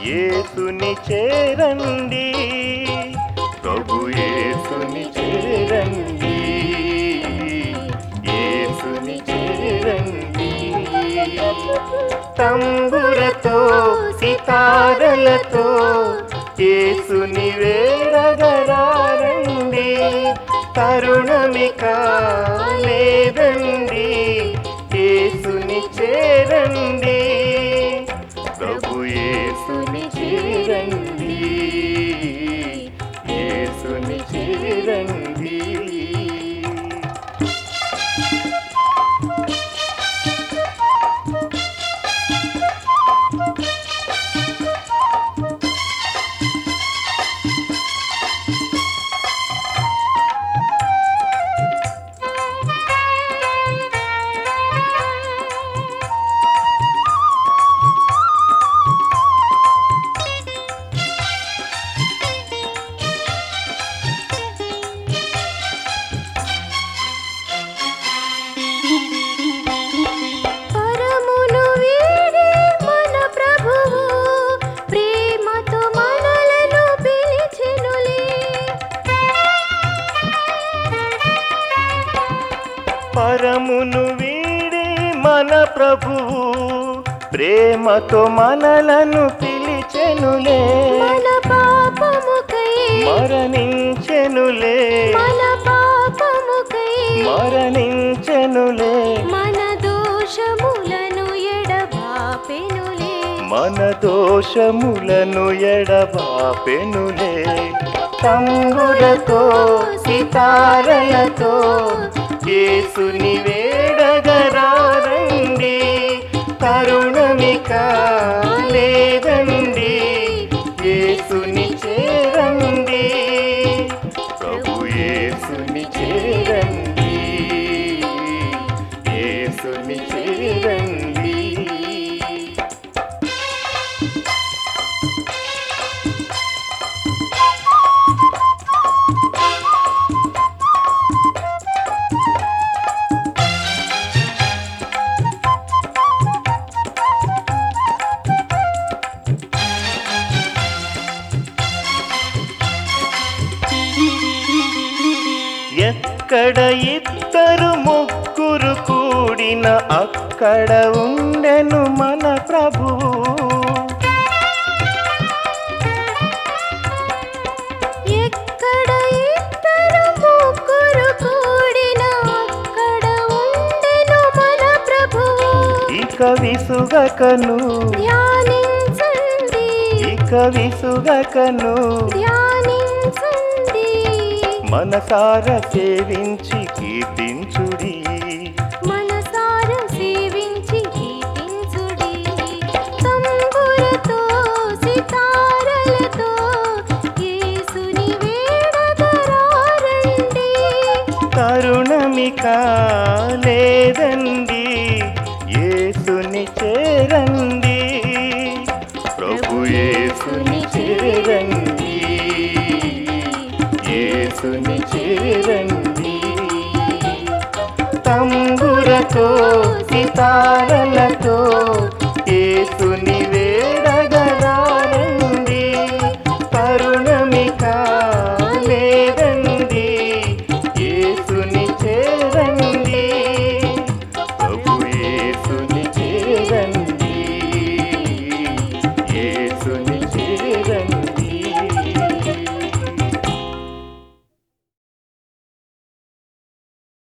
యేసుని చేరండి ప్రభు యేసుని చేరండి యేసుని చేరండి తంబురతో సితారలతో యేసుని వేడగరారండి తరుణమిక లేదండి యేసుని చేరండి ప్రభు యేసుని చేరండి యేసుని చేరండి పరమును వీడి మన ప్రభువు ప్రేమతో మనలను పిలిచెనులే పరమును వీడి మన ప్రభువు ప్రేమతో మనలను పిలిచెనులే మన పాపముకై మరణించెనులే మన పాపముకై మరణించెనులే మన దోషములను ఎడబాపెనులే మన దోషములను ఎడబాపెనులే తంబురతో సితారలతో యేసుని వేడగరారండి కరుణమిక లేదండి యేసుని చేరండి ప్రభు యేసుని చేరండి యేసుని చేరండి ఎక్కడ ఇద్దరు ముగ్గురు కూడిన అక్కడ ఉండెను మన ప్రభువు ఎక్కడ ఇద్దరు ముగ్గురు కూడిన అక్కడ ఉండెను మన ప్రభువు ఇక విసుగకను ధ్యానించండి ఇక విసుగకను ధ్యానించండి మనసార సేవించి కీర్తించుడి మనసార సేవించి కీర్తించుడి తంబురతో సితారలతో యేసుని వేడగరారండి కరుణమిక లేదండి యేసుని చేరండి ప్రభు యేసుని చేరండి యేసుని చేరండి తంబురతో సితారలతో యేసుని వేడగరారండి కరుణమిక